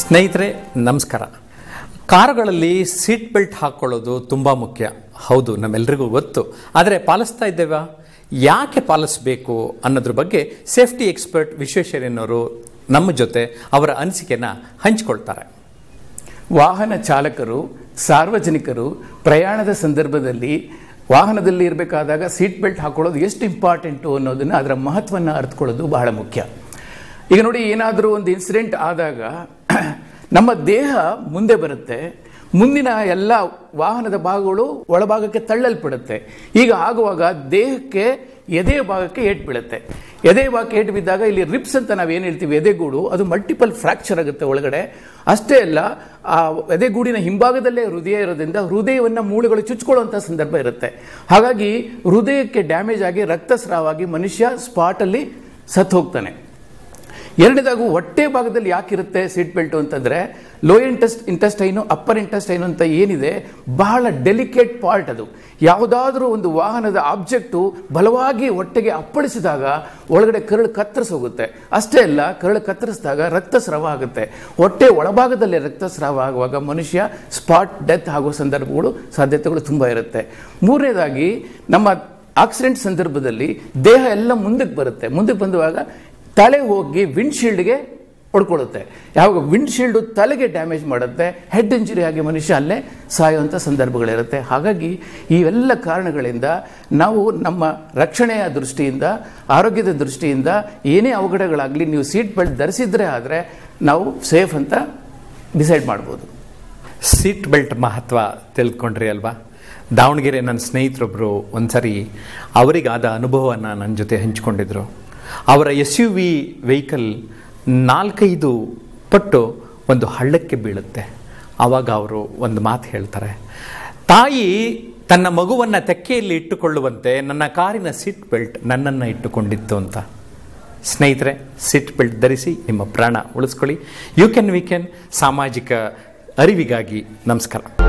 ಸ್ನೇಹಿತರೆ ನಮಸ್ಕಾರ ಕಾರುಗಳಲ್ಲಿ ಸೀಟ್ ಬೆಲ್ಟ್ ಹಾಕ್ಕೊಳ್ಳೋದು ತುಂಬ ಮುಖ್ಯ ಹೌದು ನಮ್ಮೆಲ್ಲರಿಗೂ ಗೊತ್ತು ಆದರೆ ಪಾಲಿಸ್ತಾ ಇದ್ದೇವಾ ಯಾಕೆ ಪಾಲಿಸಬೇಕು ಅನ್ನೋದ್ರ ಬಗ್ಗೆ ಸೇಫ್ಟಿ ಎಕ್ಸ್ಪರ್ಟ್ ವಿಶ್ವೇಶ್ವರಯ್ಯನವರು ನಮ್ಮ ಜೊತೆ ಅವರ ಅನಿಸಿಕೆನ ಹಂಚಿಕೊಳ್ತಾರೆ ವಾಹನ ಚಾಲಕರು ಸಾರ್ವಜನಿಕರು ಪ್ರಯಾಣದ ಸಂದರ್ಭದಲ್ಲಿ ವಾಹನದಲ್ಲಿ ಇರಬೇಕಾದಾಗ ಸೀಟ್ ಬೆಲ್ಟ್ ಹಾಕೊಳ್ಳೋದು ಎಷ್ಟು ಇಂಪಾರ್ಟೆಂಟು ಅನ್ನೋದನ್ನು ಅದರ ಮಹತ್ವವನ್ನು ಅರ್ಥಕೊಳ್ಳೋದು ಬಹಳ ಮುಖ್ಯ ಈಗ ನೋಡಿ ಏನಾದರೂ ಒಂದು ಇನ್ಸಿಡೆಂಟ್ ಆದಾಗ ನಮ್ಮ ದೇಹ ಮುಂದೆ ಬರುತ್ತೆ ಮುಂದಿನ ಎಲ್ಲ ವಾಹನದ ಭಾಗಗಳು ಒಳಭಾಗಕ್ಕೆ ತಳ್ಳಲ್ಪಡುತ್ತೆ ಈಗ ಆಗುವಾಗ ದೇಹಕ್ಕೆ ಎದೆಯ ಭಾಗಕ್ಕೆ ಏಟ್ ಬೀಳುತ್ತೆ ಎದೆ ಭಾಗಕ್ಕೆ ಏಟ್ ಬಿದ್ದಾಗ ಇಲ್ಲಿ ರಿಪ್ಸ್ ಅಂತ ನಾವು ಏನು ಹೇಳ್ತೀವಿ ಎದೆಗೂಡು ಅದು ಮಲ್ಟಿಪಲ್ ಫ್ರಾಕ್ಚರ್ ಆಗುತ್ತೆ ಒಳಗಡೆ ಅಷ್ಟೇ ಅಲ್ಲ ಆ ಎದೆಗೂಡಿನ ಹಿಂಭಾಗದಲ್ಲೇ ಹೃದಯ ಇರೋದ್ರಿಂದ ಹೃದಯವನ್ನು ಮೂಳೆಗಳು ಚುಚ್ಕೊಳ್ಳುವಂಥ ಸಂದರ್ಭ ಇರುತ್ತೆ ಹಾಗಾಗಿ ಹೃದಯಕ್ಕೆ ಡ್ಯಾಮೇಜ್ ಆಗಿ ರಕ್ತಸ್ರಾವಾಗಿ ಮನುಷ್ಯ ಸ್ಪಾಟಲ್ಲಿ ಸತ್ತು ಹೋಗ್ತಾನೆ ಎರಡನೇದಾಗು ಹೊಟ್ಟೆ ಭಾಗದಲ್ಲಿ ಯಾಕಿರುತ್ತೆ ಸೀಟ್ ಬೆಲ್ಟು ಅಂತಂದರೆ ಲೋ ಇಂಟೆಸ್ಟ್ ಇಂಟೆಸ್ಟೈನು ಅಪ್ಪರ್ ಇಂಟೆಸ್ಟೈನು ಅಂತ ಏನಿದೆ ಬಹಳ ಡೆಲಿಕೇಟ್ ಪಾರ್ಟ್ ಅದು ಯಾವುದಾದ್ರೂ ಒಂದು ವಾಹನದ ಆಬ್ಜೆಕ್ಟು ಬಲವಾಗಿ ಹೊಟ್ಟೆಗೆ ಅಪ್ಪಳಿಸಿದಾಗ ಒಳಗಡೆ ಕರಳು ಕತ್ತರಿಸೋಗುತ್ತೆ ಅಷ್ಟೇ ಅಲ್ಲ ಕರಳು ಕತ್ತರಿಸಿದಾಗ ರಕ್ತಸ್ರಾವ ಆಗುತ್ತೆ ಹೊಟ್ಟೆ ಒಳಭಾಗದಲ್ಲಿ ರಕ್ತಸ್ರಾವ ಆಗುವಾಗ ಮನುಷ್ಯ ಸ್ಪಾಟ್ ಡೆತ್ ಆಗುವ ಸಂದರ್ಭಗಳು ಸಾಧ್ಯತೆಗಳು ತುಂಬ ಇರುತ್ತೆ ಮೂರನೇದಾಗಿ ನಮ್ಮ ಆಕ್ಸಿಡೆಂಟ್ ಸಂದರ್ಭದಲ್ಲಿ ದೇಹ ಎಲ್ಲ ಮುಂದಕ್ಕೆ ಬರುತ್ತೆ ಮುಂದಕ್ಕೆ ಬಂದುವಾಗ ತಲೆ ಹೋಗಿ ವಿಂಡ್ಶೀಲ್ಡ್ಗೆ ಹೊಡ್ಕೊಳ್ಳುತ್ತೆ ಯಾವಾಗ ವಿಂಡ್ಶೀಲ್ಡು ತಲೆಗೆ ಡ್ಯಾಮೇಜ್ ಮಾಡುತ್ತೆ ಹೆಡ್ ಇಂಜುರಿ ಆಗಿ ಮನುಷ್ಯ ಅಲ್ಲೇ ಸಾಯುವಂಥ ಸಂದರ್ಭಗಳಿರುತ್ತೆ ಹಾಗಾಗಿ ಇವೆಲ್ಲ ಕಾರಣಗಳಿಂದ ನಾವು ನಮ್ಮ ರಕ್ಷಣೆಯ ದೃಷ್ಟಿಯಿಂದ ಆರೋಗ್ಯದ ದೃಷ್ಟಿಯಿಂದ ಏನೇ ಅವಘಡಗಳಾಗಲಿ ನೀವು ಸೀಟ್ ಬೆಲ್ಟ್ ಧರಿಸಿದ್ರೆ ಆದರೆ ನಾವು ಸೇಫ್ ಅಂತ ಡಿಸೈಡ್ ಮಾಡ್ಬೋದು ಸೀಟ್ ಬೆಲ್ಟ್ ಮಹತ್ವ ತಿಳ್ಕೊಂಡ್ರಿ ಅಲ್ವಾ ದಾವಣಗೆರೆ ನನ್ನ ಸ್ನೇಹಿತರೊಬ್ಬರು ಒಂದ್ಸರಿ ಅವರಿಗಾದ ಅನುಭವವನ್ನು ನನ್ನ ಜೊತೆ ಹಂಚಿಕೊಂಡಿದ್ರು ಅವರ ಎಸ್ ಯು ವಿ ವೆಹಿಕಲ್ ನಾಲ್ಕೈದು ಪಟ್ಟು ಒಂದು ಹಳ್ಳಕ್ಕೆ ಬೀಳುತ್ತೆ ಆವಾಗ ಅವರು ಒಂದು ಮಾತು ಹೇಳ್ತಾರೆ ತಾಯಿ ತನ್ನ ಮಗುವನ್ನು ತೆಕ್ಕೆಯಲ್ಲಿ ಇಟ್ಟುಕೊಳ್ಳುವಂತೆ ನನ್ನ ಕಾರಿನ ಸೀಟ್ ಬೆಲ್ಟ್ ನನ್ನನ್ನು ಇಟ್ಟುಕೊಂಡಿತ್ತು ಅಂತ ಸ್ನೇಹಿತರೆ ಸೀಟ್ ಬೆಲ್ಟ್ ಧರಿಸಿ ನಿಮ್ಮ ಪ್ರಾಣ ಉಳಿಸ್ಕೊಳ್ಳಿ ಯು ಕ್ಯಾನ್ ವಿ ಕ್ಯಾನ್ ಸಾಮಾಜಿಕ ಅರಿವಿಗಾಗಿ ನಮಸ್ಕಾರ